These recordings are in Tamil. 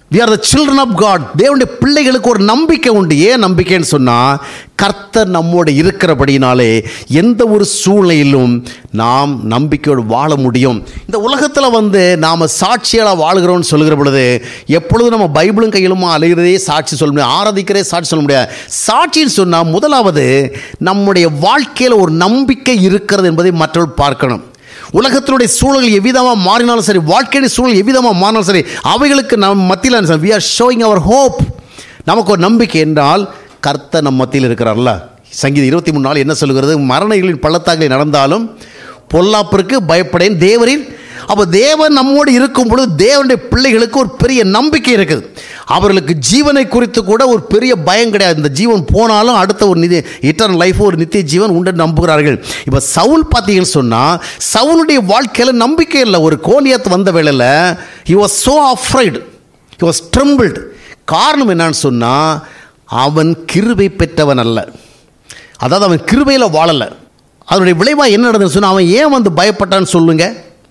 we are the children of God தேவனுடைய பிள்ளைகளுக்கு ஒரு நம்பிக்கை உண்டு ஏன் நம்பிக்கைன்னு சொன்னால் கர்த்தர் நம்மோடு இருக்கிறபடினாலே எந்த ஒரு சூழ்நிலையிலும் நாம் நம்பிக்கையோடு வாழ முடியும் இந்த உலகத்தில் வந்து நாம் சாட்சியால் வாழ்கிறோம்னு சொல்லுகிற பொழுது எப்பொழுதும் நம்ம பைபிளும் கையிலுமா அழுகிறதே சாட்சி சொல்ல முடியாது ஆராதிக்கிறதே சாட்சி சொல்ல முடியாது சாட்சின்னு சொன்னால் முதலாவது நம்முடைய வாழ்க்கையில் ஒரு நம்பிக்கை இருக்கிறது என்பதை மற்றவர்கள் பார்க்கணும் உலகத்தினுடைய சூழல் எவ்விதமாக மாறினாலும் சரி வாழ்க்கையுடைய சூழல் எவ்விதமாக மாறினாலும் சரி அவைகளுக்கு நம் மத்தியில் we are showing our hope நமக்கு ஒரு நம்பிக்கை என்றால் கர்த்தர் நம் மத்தியில் இருக்கிறார்ல சங்கீதம் இருபத்தி மூணு நாள் என்ன சொல்கிறது மரணங்களின் பள்ளத்தாக்கில் நடந்தாலும் பொல்லாப்பிற்கு பயப்படேன் தேவரின் அப்போ தேவன் நம்மோடு இருக்கும் பொழுது தேவனுடைய பிள்ளைகளுக்கு ஒரு பெரிய நம்பிக்கை இருக்குது அவர்களுக்கு ஜீவனை குறித்து கூட ஒரு பெரிய பயம் கிடையாது இந்த ஜீவன் போனாலும் அடுத்த ஒரு நிதி இட்டர்னல் லைஃப் ஒரு நித்திய ஜீவன் உண்டு நம்புகிறார்கள் இப்போ சவுல் பார்த்தீங்கன்னு சொன்னால் சவுலுடைய வாழ்க்கையில் நம்பிக்கை இல்லை ஒரு கோலியாத்து வந்த வேளையில் he was so afraid he was trampled காரணம் என்னன்னு சொன்னால் அவன் கிருபை பெற்றவன் அல்ல அதாவது அவன் கிருபையில் வாழலை அதனுடைய விளைவாக என்ன நடந்ததுன்னு சொன்னால் அவன் ஏன் வந்து பயப்பட்டான்னு சொல்லுங்க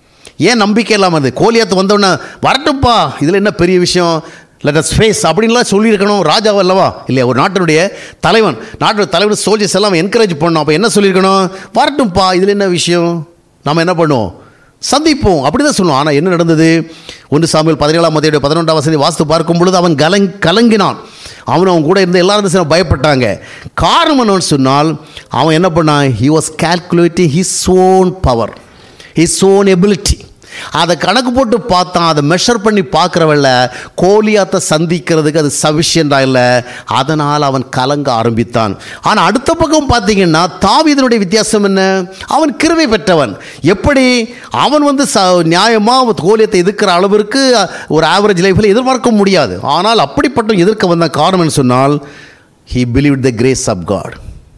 ஏன் நம்பிக்கை இல்லாமல் அது கோலியாத்து வந்தோடனே வரட்டும்ப்பா இதில் என்ன பெரிய விஷயம் லெட் அஸ் ஃபேஸ் அப்படின்லாம் சொல்லியிருக்கணும் ராஜா அல்லவா இல்லையா ஒரு நாட்டினுடைய தலைவன் நாட்டோட தலைவன் சோல்ஜர்ஸ் எல்லாம் என்கரேஜ் பண்ணணும் அப்போ என்ன சொல்லியிருக்கணும் வரட்டும்ப்பா இதில் என்ன விஷயம் நம்ம என்ன பண்ணுவோம் சந்திப்போம் அப்படி தான் சொல்லுவோம் ஆனால் என்ன நடந்தது ஒன்று சாமியில் பதினேழாம் மதியோட பதினொன்றாம் வசதி வாஸ்து பார்க்கும் பொழுது அவன் கலங் கலங்கினான் அவன் அவன் கூட இருந்த எல்லாரும் சேர்ந்து பயப்பட்டாங்க காரணம் என்னன்னு சொன்னால் அவன் என்ன பண்ணான் he was calculating his own power his own ability அதை கணக்கு போட்டு பார்த்தான் அதை மெஷர் பண்ணி பார்க்குறவல்ல கோலியாத்தை சந்திக்கிறதுக்கு அது சஃபிஷியண்டாக இல்லை அதனால் அவன் கலங்க ஆரம்பித்தான் ஆனால் அடுத்த பக்கம் பார்த்தீங்கன்னா தாவீதனுடைய வித்தியாசம் என்ன அவன் கிருவை பெற்றவன் எப்படி அவன் வந்து ச நியாயமாக கோலியத்தை எதிர்க்கிற அளவிற்கு ஒரு ஆவரேஜ் லைஃப்பில் எதிர்பார்க்க முடியாது ஆனால் அப்படிப்பட்ட எதிர்க்க வந்த காரணம் என்ன சொன்னால் he believe the grace of God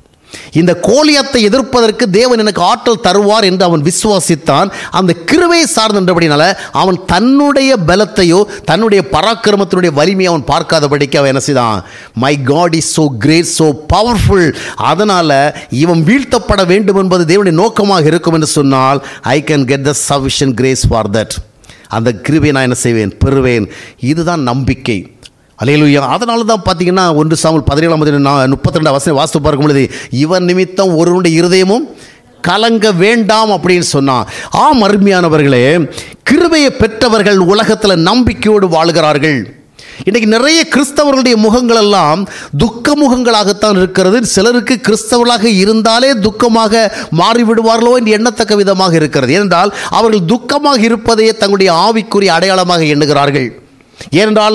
இந்த கோலியத்தை எதிர்ப்பதற்கு தேவன் எனக்கு ஆற்றல் தருவார் என்று அவன் விசுவாசித்தான் அந்த கிருவையை சார்ந்தபடினால அவன் தன்னுடைய பலத்தையோ தன்னுடைய பராக்கிரமத்தினுடைய வலிமையை அவன் பார்க்காதபடிக்கு அவன் என்ன செய்தான் my God is so great so powerful அதனால் இவன் வீழ்த்தப்பட வேண்டும் என்பது தேவனுடைய நோக்கமாக இருக்கும் என்று சொன்னால் I can get the sufficient grace for that அந்த கிருபையை நான் என்ன செய்வேன் பெறுவேன் இதுதான் நம்பிக்கை அலையலுயா அதனால தான் பார்த்தீங்கன்னா ஒன்று சாமல் பதினேழாம் முப்பத்தி ரெண்டாம் வசனம் வாஸ்து பார்க்கும் பொழுது இவன் நிமித்தம் ஒருவனுடைய இருதயமும் கலங்க வேண்டாம் அப்படின்னு சொன்னான் ஆம் அருமையானவர்களே கிருபையை பெற்றவர்கள் உலகத்தில் நம்பிக்கையோடு வாழ்கிறார்கள் இன்றைக்கி நிறைய கிறிஸ்தவர்களுடைய முகங்கள் எல்லாம் துக்க முகங்களாகத்தான் இருக்கிறது சிலருக்கு கிறிஸ்தவர்களாக இருந்தாலே துக்கமாக மாறிவிடுவார்களோ என்று எண்ணத்தக்க விதமாக இருக்கிறது ஏனென்றால் அவர்கள் துக்கமாக இருப்பதையே தங்களுடைய ஆவிக்குரிய அடையாளமாக எண்ணுகிறார்கள் ஏனென்றால்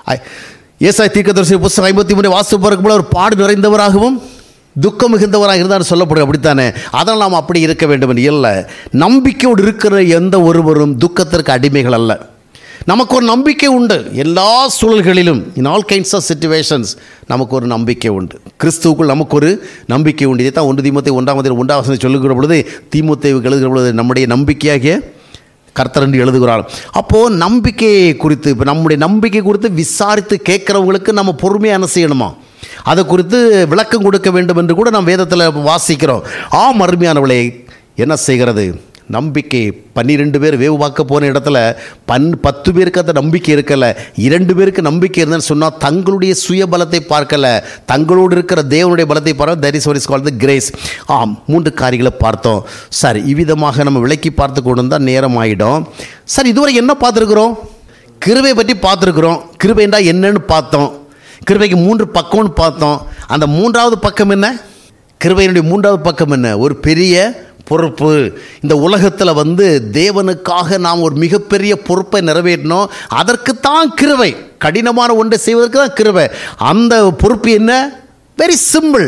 ஏசாய் தீர்க்கதரிசி புஸ்தகம் ஐம்பத்தி மூணு வாசித்து பார்க்கும்போது ஒரு பாடு நிறைந்தவராகவும் துக்கம் மிகுந்தவராக இருந்தால் சொல்லப்படும் அப்படித்தானே அதனால் நாம் அப்படி இருக்க வேண்டும் என்று இல்லை நம்பிக்கையோடு இருக்கிற எந்த ஒருவரும் துக்கத்திற்கு அடிமைகள் அல்ல நமக்கு ஒரு நம்பிக்கை உண்டு எல்லா சூழல்களிலும் in all kinds of situations நமக்கு ஒரு நம்பிக்கை உண்டு கிறிஸ்துவுக்குள் நமக்கு ஒரு நம்பிக்கை உண்டு இதை தான் ஒன்று தீமத்தை ஒன்றாம் மதியம் ஒன்றாம் வசனம் சொல்லுகிற பொழுது தீமுத்தைவுக்கு எழுதுகிற பொழுது நம்முடைய நம்பிக்கையாகிய கர்த்தர் என்று எழுதுகிறார் அப்போது நம்பிக்கையை குறித்து இப்போ நம்முடைய நம்பிக்கை குறித்து விசாரித்து கேட்குறவங்களுக்கு நம்ம பொறுமையாக என்ன செய்யணுமா அதை குறித்து விளக்கம் கொடுக்க வேண்டும் என்று கூட நாம் வேதத்தில் வாசிக்கிறோம் ஆம் அருமையானவளை என்ன செய்கிறது நம்பிக்கை பன்னிரெண்டு பேர் வேவு பார்க்க போன இடத்துல பன் பத்து பேருக்கு அந்த நம்பிக்கை இருக்கல இரண்டு பேருக்கு நம்பிக்கை இருந்தேன்னு சொன்னால் தங்களுடைய சுய பலத்தை பார்க்கல தங்களோடு இருக்கிற தேவனுடைய பலத்தை பார்க்க that is what is called the grace ஆம் மூன்று காரியங்களை பார்த்தோம் சரி இவ்விதமாக நம்ம விளக்கி பார்த்து கொண்டு வந்தால் நேரம் ஆகிடும் சரி இதுவரை என்ன பார்த்துருக்குறோம் கிருபை பற்றி பார்த்துருக்குறோம் கிருபை என்றால் என்னன்னு பார்த்தோம் கிருபைக்கு மூன்று பக்கம்னு பார்த்தோம் அந்த மூன்றாவது பக்கம் என்ன கிருபையினுடைய மூன்றாவது பக்கம் என்ன ஒரு பெரிய பொறுப்பு இந்த உலகத்தில் வந்து தேவனுக்காக நாம் ஒரு மிகப்பெரிய பொறுப்பை நிறைவேற்றணும் அதற்குத்தான் கிருபை கடினமான ஒன்றை செய்வதற்கு தான் கிருபை அந்த பொறுப்பு என்ன very simple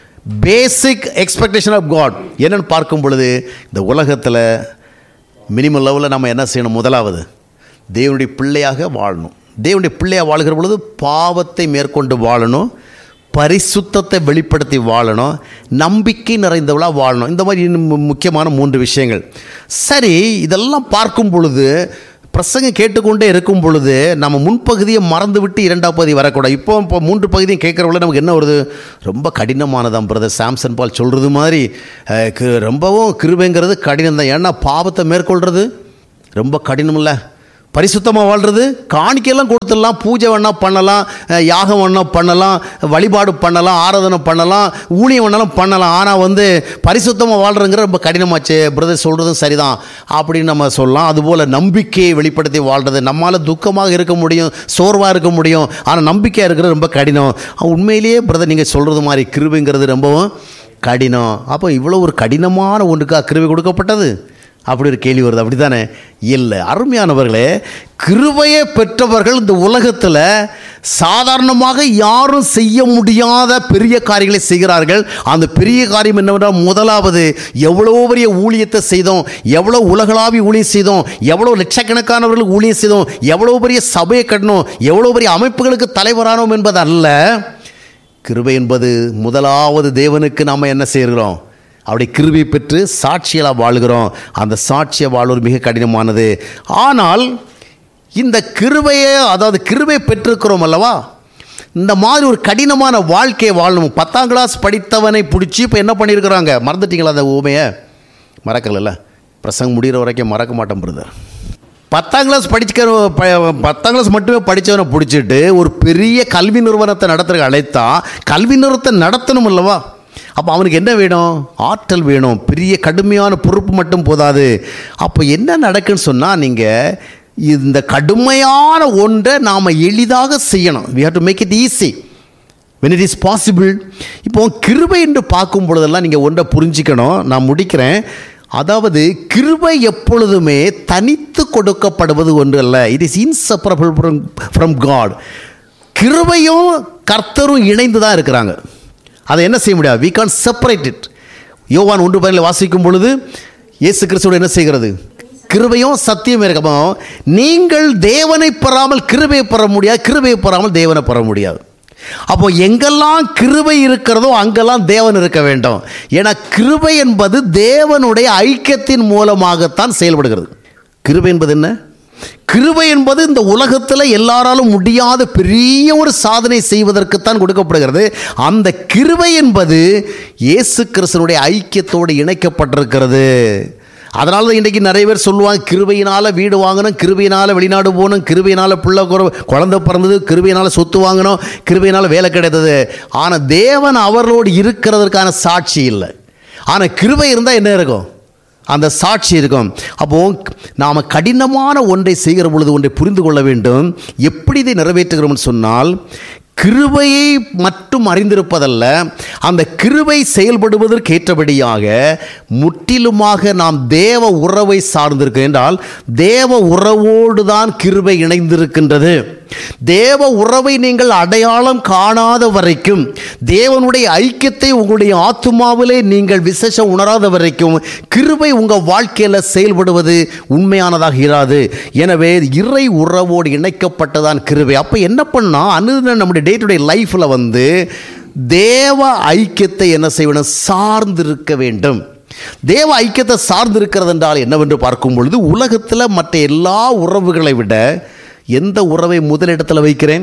basic expectation of God என்னன்னு பார்க்கும் பொழுது இந்த உலகத்தில் மினிமம் லெவலில் நம்ம என்ன செய்யணும் முதலாவது தேவனுடைய பிள்ளையாக வாழணும் தேவனுடைய பிள்ளையாக வாழ்கிற பொழுது பாவத்தை மேற்கொண்டு வாழணும் பரிசுத்தத்தை வெளிப்படுத்தி வாழணும் நம்பிக்கை நிறைந்தவளாக வாழணும் இந்த மாதிரி இன்னும் மு- முக்கியமான மூன்று விஷயங்கள் சரி இதெல்லாம் பார்க்கும் பொழுது பிரசங்கம் கேட்டுக்கொண்டே இருக்கும் பொழுது நம்ம முன்பகுதியை மறந்து விட்டு இரண்டாம் பகுதி வரக்கூடாது இப்போ இப்போ மூன்று பகுதியும் கேட்குறவங்கள நமக்கு என்ன வருது ரொம்ப கடினமானதான் பிரதர் சாம்சன் பால் சொல்கிறது மாதிரி அஹ், கு- ரொம்பவும் கிருபைங்கிறது கடினம் தான் ஏன்னா பாவத்தை மேற்கொள்கிறது ரொம்ப கடினம் இல்லை பரிசுத்தமாக வாழ்கிறது காணிக்கையெல்லாம் கொடுத்துடலாம் பூஜை வேணா பண்ணலாம் அஹ், யாகம் வேணா பண்ணலாம் வழிபாடு பண்ணலாம் ஆராதனை பண்ணலாம் ஊழியம் வேணாலும் பண்ணலாம் ஆனால் வந்து பரிசுத்தமாக வாழ்கிறங்கிற ரொம்ப கடினமாச்சு பிரதர் சொல்கிறதும் சரிதான் அப்படின்னு நம்ம சொல்லலாம் அதுபோல் நம்பிக்கையை வெளிப்படுத்தி வாழ்கிறது நம்மால் துக்கமாக இருக்க முடியும் சோர்வாக இருக்க முடியும் ஆனால் நம்பிக்கையாக இருக்கிறது ரொம்ப கடினம் உண்மையிலேயே பிரதர் நீங்கள் சொல்கிறது மாதிரி கிருபைங்கிறது ரொம்பவும் கடினம் அப்போ இவ்வளோ ஒரு கடினமான ஒன்றுக்கா கிருபை கொடுக்கப்பட்டது அப்படி ஒரு கேள்வி வருது அப்படி தானே இல்லை அருமையானவர்களே கிருபையை பெற்றவர்கள் இந்த உலகத்தில் சாதாரணமாக யாரும் செய்ய முடியாத பெரிய காரியங்களை செய்கிறார்கள் அந்த பெரிய காரியம் என்னவென்றால் முதலாவது எவ்வளோ பெரிய ஊழியத்தை செய்தோம் எவ்வளோ உலகளாவி ஊழியம் செய்தோம் எவ்வளோ லட்சக்கணக்கானவர்கள் ஊழியம் செய்தோம் எவ்வளோ பெரிய சபையை கட்டணும் எவ்வளோ பெரிய அமைப்புகளுக்கு தலைவரானோம் என்பது அல்ல கிருபை என்பது முதலாவது தேவனுக்கு நாம் என்ன செய்கிறோம் அப்படி கிருபை பெற்று சாட்சியலாக வாழ்கிறோம் அந்த சாட்சியை வாழ்வது மிக கடினமானது ஆனால் இந்த கிருபையை அதாவது கிருபை பெற்றிருக்கிறோம் அல்லவா இந்த மாதிரி ஒரு கடினமான வாழ்க்கையை வாழணும் பத்தாம் கிளாஸ் படித்தவனை பிடிச்சி இப்போ என்ன பண்ணியிருக்கிறாங்க மறந்துட்டீங்களா அந்த ஊமையை மறக்கலைல்ல பிரசங்கம் முடிகிற வரைக்கும் மறக்க மாட்டேன் பிரதர் பத்தாம் கிளாஸ் படிச்சுக்க ப- பத்தாம் கிளாஸ் மட்டுமே படித்தவனை பிடிச்சிட்டு ஒரு பெரிய கல்வி நிறுவனத்தை நடத்துறதுக்கு அழைத்தா கல்வி நிறுவனத்தை நடத்தணும் அல்லவா அப்போ அவனுக்கு என்ன வேணும் ஆற்றல் வேணும் பெரிய கடுமையான பொறுப்பு மட்டும் போதாது அப்போ என்ன நடக்குன்னு சொன்னால் நீங்கள் இந்த கடுமையான ஒன்றை நாம் எளிதாக செய்யணும் we have to make it easy when it is possible இப்போ கிருபை என்று பார்க்கும் பொழுதெல்லாம் நீங்கள் ஒன்றை புரிஞ்சிக்கணும் நான் முடிக்கிறேன் அதாவது கிருபை எப்பொழுதுமே தனித்து கொடுக்கப்படுவது ஒன்று அல்ல it is inseparable from from God கிருபையும் கர்த்தரும் இணைந்து தான் இருக்கிறாங்க அதை என்ன செய்ய முடியாது வி கான் செப்பரேட் இட் யோவான் ஒன்று பதில் வாசிக்கும் பொழுது இயேசு கிறிஸ்துவோட என்ன செய்கிறது கிருபையும் சத்தியம் இருக்கமோ நீங்கள் தேவனை பெறாமல் கிருபையை பெற முடியாது கிருபையை பெறாமல் தேவனை பெற முடியாது அப்போ எங்கெல்லாம் கிருபை இருக்கிறதோ அங்கெல்லாம் தேவன் இருக்க வேண்டும் ஏன்னா கிருபை என்பது தேவனுடைய ஐக்கியத்தின் மூலமாகத்தான் செயல்படுகிறது கிருபை என்பது என்ன கிருபை என்பது இந்த உலகத்தில் எல்லாராலும் முடியாத பெரிய ஒரு சாதனை செய்வதற்குத்தான் கொடுக்கப்படுகிறது அந்த கிருபை என்பது இயேசு கிறிஸ்தனுடைய ஐக்கியத்தோடு இணைக்கப்பட்டிருக்கிறது அதனால தான் இன்றைக்கி நிறைய பேர் சொல்லுவாங்க கிருபையினால் வீடு வாங்கணும் கிருபையினால் வெளிநாடு போகணும் கிருபையினால் பிள்ளை குற- குழந்தை பிறந்தது கிருபையினால் சொத்து வாங்கணும் கிருபையினால் வேலை கிடைத்தது ஆனால் தேவன் அவர்களோடு இருக்கிறதற்கான சாட்சி இல்லை ஆனால் கிருபை இருந்தால் என்ன இருக்கும் அந்த சாட்சி இருக்கும் அப்போ நாம் கடினமான ஒன்றை செய்கிற பொழுது ஒன்றை புரிந்து கொள்ள வேண்டும் எப்படி இதை நிறைவேற்றுகிறோம்னு சொன்னால் கிருபையை மட்டும் அறிந்திருப்பதல்ல அந்த கிருபை செயல்படுவதற்கு ஏற்றபடியாக முற்றிலுமாக நாம் தேவ உறவை சார்ந்திருக்க என்றால் தேவ உறவோடு தான் கிருபை இணைந்திருக்கின்றது தேவ உறவை நீங்கள் அடையாளம் காணாத வரைக்கும் தேவனுடைய ஐக்கியத்தை உங்களுடைய ஆத்துமாவிலே நீங்கள் விசேஷம் உணராத வரைக்கும் கிருபை உங்கள் வாழ்க்கையில் செயல்படுவது உண்மையானதாக இராது எனவே இறை உறவோடு இணைக்கப்பட்டதான் கிருபை அப்போ என்ன பண்ணா அனுதின நம்முடைய டே டு டே லைஃப்பில் வந்து தேவ ஐக்கியத்தை என்ன செய்யணும் சார்ந்திருக்க வேண்டும் தேவ ஐக்கியத்தை சார்ந்திருக்கிறது என்றால் என்னவென்று பார்க்கும் பொழுது உலகத்தில் மற்ற எல்லா உறவுகளை விட எந்த உறவை முதலிடத்தில் வைக்கிறேன்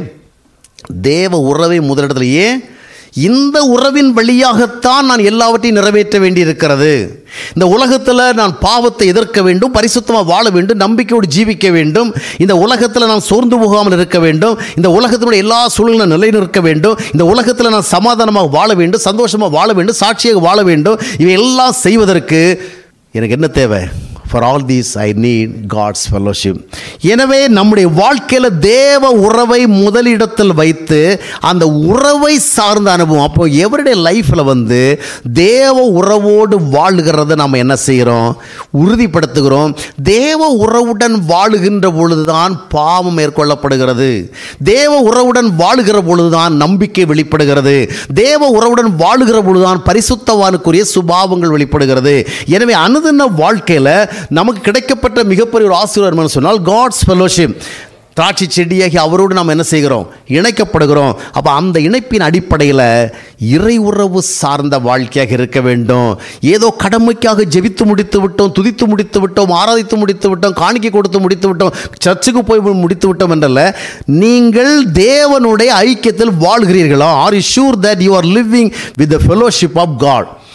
தேவ உறவை முதலிடத்தில் ஏன் இந்த உறவின் வழியாகத்தான் நான் எல்லாவற்றையும் நிறைவேற்ற வேண்டியிருக்கிறது இந்த உலகத்தில் நான் பாவத்தை எதிர்க்க வேண்டும் பரிசுத்தமாக வாழ வேண்டும் நம்பிக்கையோடு ஜீவிக்க வேண்டும் இந்த உலகத்தில் நான் சோர்ந்து போகாமல் இருக்க வேண்டும் இந்த உலகத்தினுடைய எல்லா சூழ்நிலை நிலைநிற்க வேண்டும் இந்த உலகத்தில் நான் சமாதானமாக வாழ வேண்டும் சந்தோஷமாக வாழ வேண்டும் சாட்சியாக வாழ வேண்டும் இவை எல்லாம் செய்வதற்கு எனக்கு என்ன தேவை for all these I need God's fellowship எனவே நம்முடைய வாழ்க்கையில் தேவ உறவை முதலிடத்தில் வைத்து அந்த உறவை சார்ந்த அனுபவம் அப்போ எவருடைய லைஃப்பில் வந்து தேவ உறவோடு வாழுகிறத நம்ம என்ன செய்கிறோம் உறுதிப்படுத்துகிறோம் தேவ உறவுடன் வாழுகின்ற பொழுதுதான் பாவம் மேற்கொள்ளப்படுகிறது தேவ உறவுடன் வாழுகிற பொழுதுதான் நம்பிக்கை வெளிப்படுகிறது தேவ உறவுடன் வாழுகிற பொழுதுதான் பரிசுத்தவானுக்குரிய சுபாவங்கள் வெளிப்படுகிறது எனவே அனுதின வாழ்க்கையில் நமக்கு கிடைக்கப்பட்ட மிகப்பெரிய ஒரு ஆசீர்வாதம் சொன்னால் காட்ஸ் ஃபெலோஷிப் திராட்சை செடியாகி அவரோடு நாம் என்ன செய்கிறோம் இணைக்கப்படுகிறோம் அப்போ அந்த இணைப்பின் அடிப்படையில் இறை உறவு சார்ந்த வாழ்க்கையாக இருக்க வேண்டும் ஏதோ கடமைக்காக ஜெபித்து முடித்து விட்டோம் துதித்து முடித்து விட்டோம் ஆராதித்து முடித்து விட்டோம் காணிக்கை கொடுத்து முடித்து விட்டோம் சர்ச்சுக்கு போய் முடித்து விட்டோம் என்றல்ல நீங்கள் தேவனுடைய ஐக்கியத்தில் வாழ்கிறீர்களா are you sure that you are living with the fellowship of God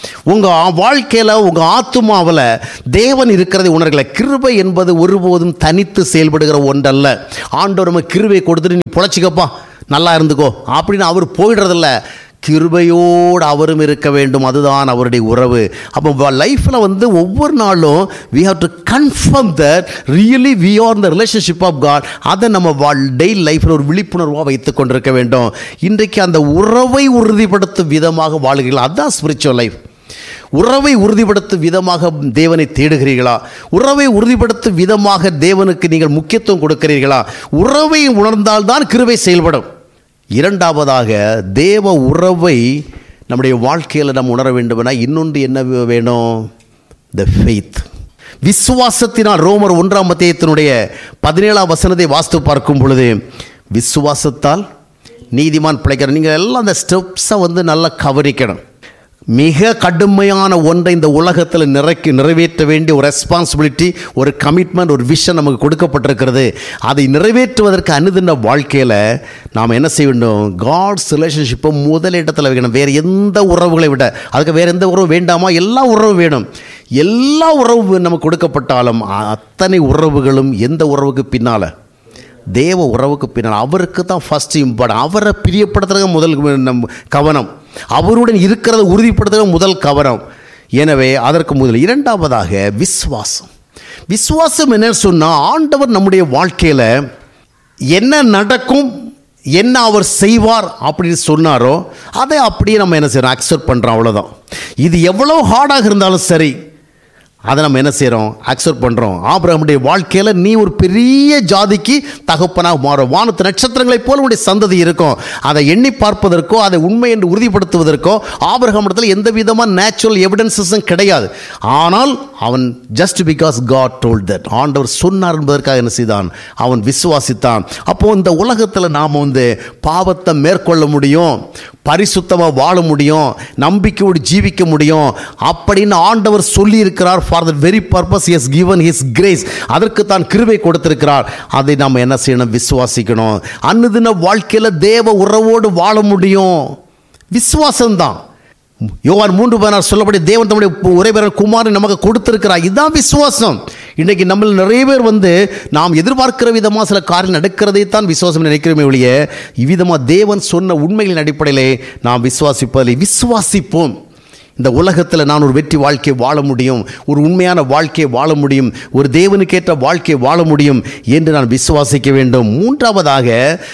உங்கள் வாழ்க்கையில் உங்கள் ஆத்துமாவில் தேவன் இருக்கிறதை உணர்களை கிருபை என்பது ஒருபோதும் தனித்து செயல்படுகிற ஒன்றல்ல ஆண்டவர் நம்ம கிருபை கொடுத்துட்டு நீ பொழைச்சிக்கப்பா நல்லா இருந்துக்கோ அப்படின்னு அவர் போயிடுறதில்ல கிருபையோடு அவரும் இருக்க வேண்டும் அதுதான் அவருடைய உறவு அப்போ லைஃப்பில் வந்து ஒவ்வொரு நாளும் we have to confirm that really we are the relationship of God அதை நம்ம வாழ் டெய்லி லைஃப்பில் ஒரு விழிப்புணர்வாக வைத்து கொண்டிருக்க வேண்டும் இன்றைக்கு அந்த உறவை உறுதிப்படுத்தும் விதமாக வாழுகிறீர்கள் அதுதான் ஸ்பிரிச்சுவல் லைஃப் உறவை உறுதிப்படுத்தும் விதமாக தேவனை தேடுகிறீர்களா உறவை உறுதிப்படுத்தும் விதமாக தேவனுக்கு நீங்கள் முக்கியத்துவம் கொடுக்கிறீர்களா உறவை உணர்ந்தால்தான் கிருபை செயல்படும் இரண்டாவதாக தேவ உறவை நம்முடைய வாழ்க்கையில் நம்ம உணர வேண்டுமெனா இன்னொன்று என்ன வேணும் த ஃபெய்த் விசுவாசத்தினால் ரோமர் ஒன்றாம் மத்தியத்தினுடைய பதினேழாம் வசனத்தை வாஸ்து பார்க்கும் பொழுது விசுவாசத்தால் நீதிமான் பிழைக்கிற நீங்கள் எல்லாம் அந்த ஸ்டெப்ஸை வந்து நல்லா கவனிக்கணும் மிக கடுமையான ஒன்றை இந்த உலகத்தில் நிறைக்கு நிறைவேற்ற வேண்டிய ஒரு ரெஸ்பான்சிபிலிட்டி ஒரு கமிட்மெண்ட் ஒரு விஷன் நமக்கு கொடுக்கப்பட்டிருக்கிறது அதை நிறைவேற்றுவதற்கு அனுதின வாழ்க்கையில் நாம் என்ன செய்ய வேண்டும் காட்ஸ் ரிலேஷன்ஷிப்பை முதலிடத்தில் வைக்கணும் வேறு எந்த உறவுகளை விட அதுக்கு வேறு எந்த உறவு வேண்டாமா எல்லா உறவும் வேணும் எல்லா உறவு நமக்கு கொடுக்கப்பட்டாலும் அத்தனை உறவுகளும் எந்த உறவுக்கு பின்னால் தேவ உறவுக்கு பின்னால் அவருக்கு தான் ஃபஸ்ட் இம்பார்ட்டன் அவரை பிரியப்படுத்துறது முதல் நம் கவனம் அவருடன் இருக்கிறத உறுதிப்படுத்துகிற முதல் கவனம் எனவே அதற்கு முதல் இரண்டாவதாக விசுவாசம் விசுவாசம் என்னன்னு சொன்னால் ஆண்டவர் நம்முடைய வாழ்க்கையில் என்ன நடக்கும் என்ன அவர் செய்வார் அப்படின்னு சொன்னாரோ அதை அப்படியே நம்ம என்ன செய்யறோம் அக்செப்ட் பண்ணுறோம் அவ்வளோதான் இது எவ்வளோ ஹார்டாக இருந்தாலும் சரி அதை நம்ம என்ன செய்கிறோம் அக்செப்ட் பண்ணுறோம் ஆபிரகமுடைய வாழ்க்கையில் நீ ஒரு பெரிய ஜாதிக்கு தகப்பனாக மாறும் வானத்து நட்சத்திரங்களைப் போல உடைய சந்ததி இருக்கும் அதை எண்ணி பார்ப்பதற்கோ அதை உண்மை என்று உறுதிப்படுத்துவதற்கோ ஆபிரகமிடத்தில் எந்த விதமான நேச்சுரல் எவிடன்சஸும் கிடையாது ஆனால் அவன் just because God told that ஆண்டவர் சொன்னார் என்பதற்காக என்ன செய்தான் அவன் விசுவாசித்தான் அப்போது இந்த உலகத்தில் நாம் வந்து பாவத்தை மேற்கொள்ள முடியும் பரிசுத்தமாக வாழ முடியும் நம்பிக்கையோடு ஜீவிக்க முடியும் அப்படின்னு ஆண்டவர் சொல்லியிருக்கிறார் for the very purpose as given his grace அதற்கு தான் கிருவை கொடுத்திருக்கிறார் அதை நாம் என்ன செய்யணும் விசுவாசிக்கணும் அன்னுதின வாழ்க்கையில் தேவ உறவோடு வாழ முடியும் விசுவாசம்தான் யோவான் மூன்று பதினாறு சொல்லப்படி தேவன் தம்முடைய உரைபெறர் குமாரன் நமக்கு கொடுத்திருக்கிறார் இதுதான் விசுவாசம் இன்றைக்கி நம்ம நிறைய பேர் வந்து நாம் எதிர்பார்க்கிற விதமாக சில காரியம் நடக்கிறதை தான் விசுவாசம் நினைக்கிறோமே ஒழிய இவ்விதமாக தேவன் சொன்ன உண்மைகளின் அடிப்படையிலே நாம் விசுவாசிப்பதில்லை விசுவாசிப்போம் இந்த உலகத்தில் நான் ஒரு வெற்றி வாழ்க்கையை வாழ முடியும் ஒரு உண்மையான வாழ்க்கையை வாழ முடியும் ஒரு தேவனுக்கேற்ற வாழ்க்கையை வாழ முடியும் என்று நான் விசுவாசிக்க வேண்டும் மூன்றாவதாக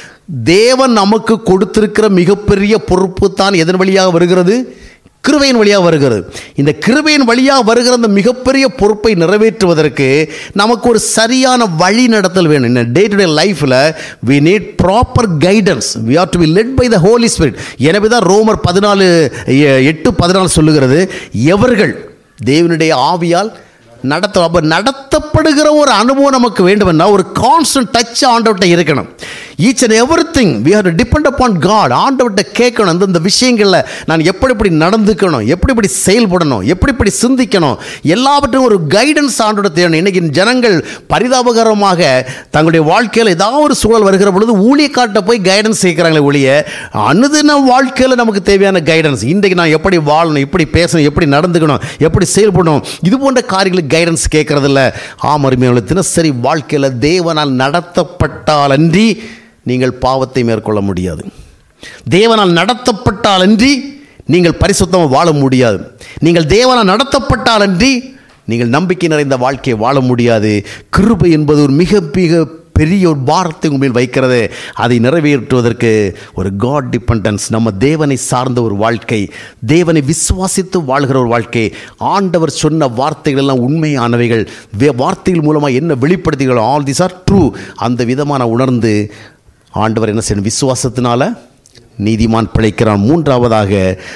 தேவன் நமக்கு கொடுத்திருக்கிற மிகப்பெரிய பொறுப்பு தான் எதன் வழியாக வருகிறது கிருபையின் வழியாக வருகிறது இந்த கிருபையின் வழியாக வருகிற அந்த மிகப்பெரிய பொறுப்பை நிறைவேற்றுவதற்கு நமக்கு ஒரு சரியான வழி நடத்தல் வேணும் இந்த டே டு டே லைஃப்பில் we need proper guidance we are to be led by the holy spirit எனவே தான் ரோமர் பதினாலு எட்டு பதினாலு சொல்லுகிறது எவர்கள் தேவனுடைய ஆவியால் நடத்த அப்போ நடத்தப்படுகிற ஒரு அனுபவம் நமக்கு வேண்டுமென்னா ஒரு கான்ஸ்டன்ட் டச் ஆண்டவர்கிட்ட இருக்கணும் each and every thing we have to depend upon God ஆண்டவர்கிட்ட கேட்கணும் அந்த இந்த விஷயங்களில் நான் எப்படி எப்படி நடந்துக்கணும் எப்படி எப்படி செயல்படணும் எப்படி எப்படி சிந்திக்கணும் எல்லாவற்றையும் ஒரு கைடன்ஸ் ஆண்டோட தேவைணும் இன்றைக்கி ஜனங்கள் பரிதாபகரமாக தங்களுடைய வாழ்க்கையில் ஏதாவது ஒரு சூழல் வருகிற பொழுது ஊழியக்காட்ட போய் கைடன்ஸ் கேட்குறாங்களே ஒழிய அனுதின வாழ்க்கையில் நமக்கு தேவையான கைடன்ஸ் இன்றைக்கு நான் எப்படி வாழணும் எப்படி பேசணும் எப்படி நடந்துக்கணும் எப்படி செயல்படணும் இது போன்ற காரியங்களுக்கு கைடன்ஸ் கேட்கறதில்ல ஆமருமையான தினசரி வாழ்க்கையில் தேவனால் நடத்தப்பட்டால் அன்றி நீங்கள் பாவத்தை மேற்கொள்ள முடியாது தேவனால் நடத்தப்பட்டால் அன்றி நீங்கள் பரிசுத்தமாக வாழ முடியாது நீங்கள் தேவனால் நடத்தப்பட்டால் அன்றி நீங்கள் நம்பிக்கை நிறைந்த வாழ்க்கையை வாழ முடியாது கிருபை என்பது ஒரு மிக மிக பெரிய ஒரு பாரத்தை உண்மையில் வைக்கிறது அதை நிறைவேற்றுவதற்கு ஒரு காட் டிபெண்டன்ஸ் நம்ம தேவனை சார்ந்த ஒரு வாழ்க்கை தேவனை விசுவாசித்து வாழ்கிற ஒரு வாழ்க்கை ஆண்டவர் சொன்ன வார்த்தைகள் எல்லாம் உண்மையானவைகள் வே வார்த்தைகள் மூலமாக என்ன வெளிப்படுத்திகளோ ஆல் திஸ் ஆர் ட்ரூ அந்த விதமான உணர்ந்து ஆண்டவர் என்ன செய்யணும் விசுவாசத்தினால நீதிமான் பிழைக்கிறான் மூன்றாவதாக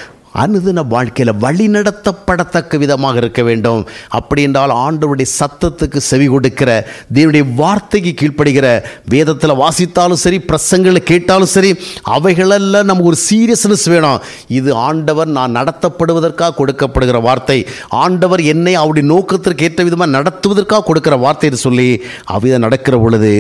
அனுதின வாழ்க்கையில் வழி நடத்தப்படத்தக்க விதமாக இருக்க வேண்டும் அப்படி என்றால் ஆண்டவருடைய சத்தத்துக்கு செவி கொடுக்கிற தேவனுடைய வார்த்தைக்கு கீழ்ப்படுகிற வேதத்தில் வாசித்தாலும் சரி பிரசங்களை கேட்டாலும் சரி அவைகளெல்லாம் நமக்கு ஒரு சீரியஸ்னஸ் வேணும் இது ஆண்டவர் நான் நடத்தப்படுவதற்காக கொடுக்கப்படுகிற வார்த்தை ஆண்டவர் என்னை அவருடைய நோக்கத்திற்கு ஏற்ற விதமாக நடத்துவதற்காக கொடுக்கிற வார்த்தை என்று சொல்லி அவ்விதம் நடக்கிற பொழுது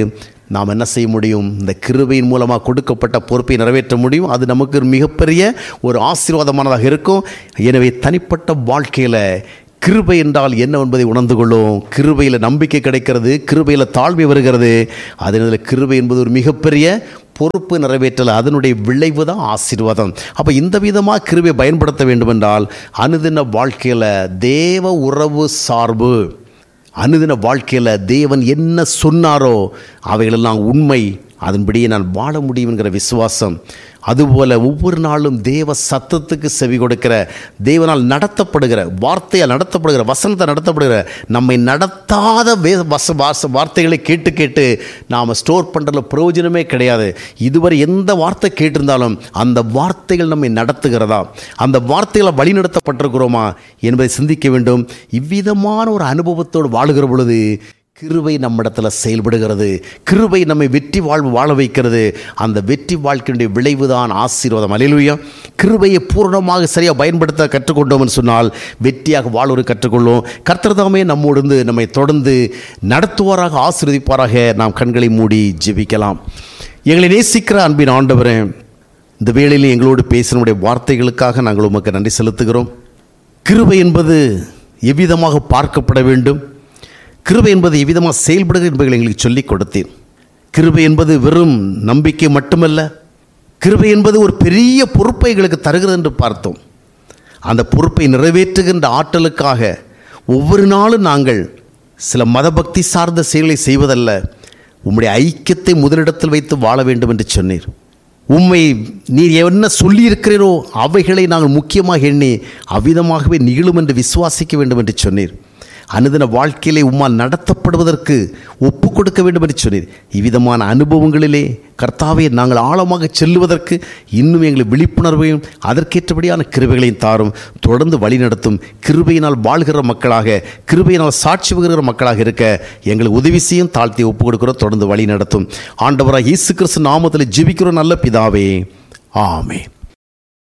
நாம் என்ன செய்ய முடியும் இந்த கிருபையின் மூலமாக கொடுக்கப்பட்ட பொறுப்பை நிறைவேற்ற முடியும் அது நமக்கு ஒரு மிகப்பெரிய ஒரு ஆசீர்வாதமானதாக இருக்கும் எனவே தனிப்பட்ட வாழ்க்கையில் கிருபை என்றால் என்ன என்பதை உணர்ந்து கொள்ளும் கிருபையில் நம்பிக்கை கிடைக்கிறது கிருபையில் தாழ்மை வருகிறது அதனால் கிருபை என்பது ஒரு மிகப்பெரிய பொறுப்பு நிறைவேற்றல் அதனுடைய விளைவு தான் ஆசீர்வாதம் அப்போ இந்த விதமாக கிருபை பயன்படுத்த வேண்டுமென்றால் அனுதின வாழ்க்கையில் தேவ உறவு சார்பு அனுதின வாழ்க்கையில் தேவன் என்ன சொன்னாரோ அவைகளெல்லாம் உண்மை அதன்படியே நான் வாழ முடியும் என்கிற விசுவாசம் அதுபோல ஒவ்வொரு நாளும் தேவ சத்தத்துக்கு செவி கொடுக்கிற தேவனால் நடத்தப்படுகிற வார்த்தையால் நடத்தப்படுகிற வசனத்தை நடத்தப்படுகிற நம்மை நடத்தாத வே வச வாச வார்த்தைகளை கேட்டு கேட்டு நாம் ஸ்டோர் பண்ணுறதுல பிரயோஜனமே கிடையாது இதுவரை எந்த வார்த்தை கேட்டிருந்தாலும் அந்த வார்த்தைகள் நம்மை நடத்துகிறதா அந்த வார்த்தைகளை வழிநடத்தப்பட்டிருக்கிறோமா என்பதை சிந்திக்க வேண்டும் இவ்விதமான ஒரு அனுபவத்தோடு வாழுகிற பொழுது கிருபை நம்மிடத்தில் செயல்படுகிறது கிருபை நம்மை வெற்றி வாழ்வு வாழ வைக்கிறது அந்த வெற்றி வாழ்க்கையுடைய விளைவுதான் ஆசீர்வாதம் அலையிலுயா கிருபையை பூர்ணமாக சரியாக பயன்படுத்த கற்றுக்கொண்டோம்னு சொன்னால் வெற்றியாக வாழ்வதை கற்றுக்கொள்ளும் கர்த்தர்தாமே நம்மோடு இருந்து நம்மை தொடர்ந்து நடத்துவாராக ஆசீர்வதிப்பாராக நாம் கண்களை மூடி ஜெபிக்கலாம் எங்களை நேசிக்கிற அன்பின் ஆண்டவரே இந்த வேளையில் எங்களோடு பேசினுடைய வார்த்தைகளுக்காக நாங்கள் உமக்கு நன்றி செலுத்துகிறோம் கிருபை என்பது எவ்விதமாக பார்க்கப்பட வேண்டும் கிருபை என்பது எவ்விதமாக செயல்படுகிறது என்பதை எங்களுக்கு சொல்லிக் கொடுத்தேன் கிருபை என்பது வெறும் நம்பிக்கை மட்டுமல்ல கிருபை என்பது ஒரு பெரிய பொறுப்பை எங்களுக்கு தருகிறது என்று பார்த்தோம் அந்த பொறுப்பை நிறைவேற்றுகின்ற ஆற்றலுக்காக ஒவ்வொரு நாளும் நாங்கள் சில மதபக்தி சார்ந்த செயல்களை செய்வதல்ல உம்முடைய ஐக்கியத்தை முதலிடத்தில் வைத்து வாழ வேண்டும் என்று சொன்னீர் உம்மை நீர் என்ன சொல்லியிருக்கிறீரோ அவைகளை நாங்கள் முக்கியமாக எண்ணி அவ்விதமாகவே நிகழும் என்று விசுவாசிக்க வேண்டும் என்று சொன்னீர் அனுதின வாழ்க்கையிலே உம்மால் நடத்தப்படுவதற்கு ஒப்பு கொடுக்க வேண்டும் என்று சொன்னீர் இவ்விதமான அனுபவங்களிலே கர்த்தாவே நாங்கள் ஆழமாக செல்லுவதற்கு இன்னும் எங்களை விழிப்புணர்வையும் அதற்கேற்றபடியான கிருபைகளையும் தாரும் தொடர்ந்து வழிநடத்தும் கிருபையினால் வாழ்கிற மக்களாக கிருபையினால் சாட்சி வருகிற மக்களாக இருக்க எங்களுக்கு உதவி செய்யும் தாழ்த்தி ஒப்பு கொடுக்கிறோம் தொடர்ந்து வழி நடத்தும் ஆண்டவராக இயேசு கிறிஸ்து நாமத்தில் ஜெபிக்கிறோம் நல்ல பிதாவே ஆமே